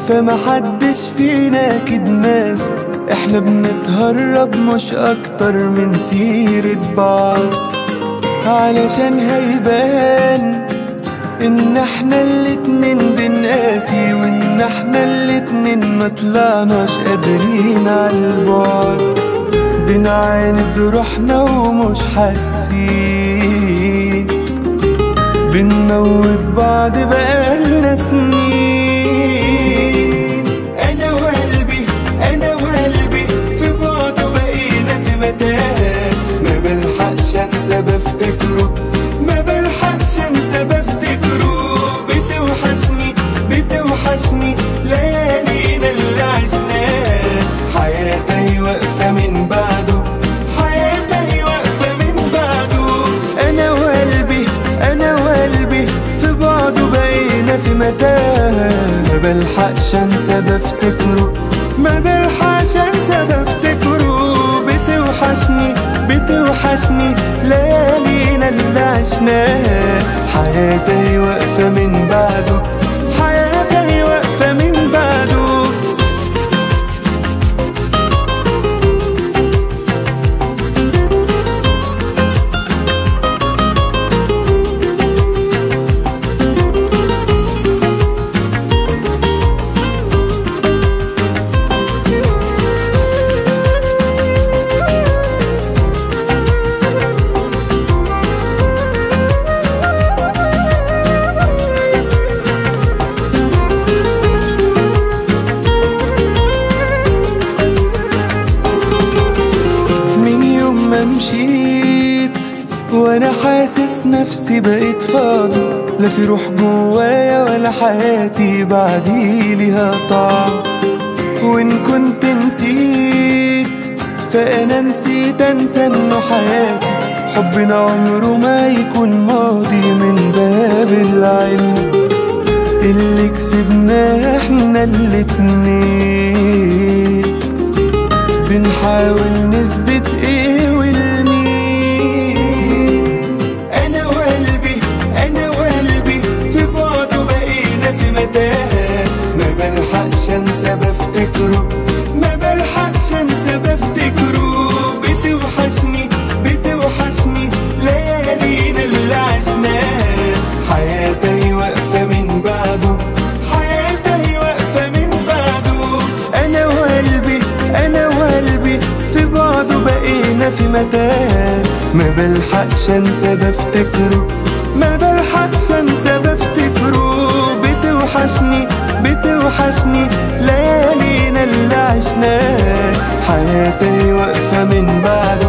فما حدش فينا اكيد ناسي احنا بنتهرب مش اكتر من سيرة بعض علشان هيبان ان احنا الاتنين بنقاسي وان احنا الاتنين ما طلعناش قادرين على البعد بنعاند روحنا ومش حاسين بنموت بعض بقالنا سنين انا وقلبي انا وقلبي في بعضه بقينا في متاهه ما بلحقش انسى بفتكره ما بلحقش انسى بفتكره بتوحشني بتوحشني ليالينا اللي عشناها حياتي واقفه من بعده حياتي واقفه من بعده انا وقلبي انا وقلبي في بعضه بقينا في متاهه ما بلحقش انسى بفتكره ما بلحقش انسى بفتكره بتوحشني بتوحشني ليالينا اللي عشناها حياتي واقفه من بعده حياتي واقفه من بعده من يوم ما مشيت وانا حاسس نفسي بقيت فاضي لا في روح جوايا ولا حياتي بعدي ليها طعم وان كنت نسيت فانا نسيت انسى انه حياتي حبنا عمره ما يكون ماضي من باب العلم اللي كسبناه احنا الاتنين بنحاول نثبت ايه والمين انا وقلبي انا وقلبي في بعضه بقينا في متاهه ما بلحقش انسى بفتكره ما بلحقش انسى بفتكره بتوحشني بتوحشني ليالينا اللي عشناها حياتي واقفه من بعده حياتي واقفه من بعده انا وقلبي انا وقلبي في بعضه بقينا في متاهه ما بلحقش انسى بفتكره ما بلحقش انسى بفتكره بتوحشني بتوحشني ليالينا اللي عشناها حياتي واقفه من بعده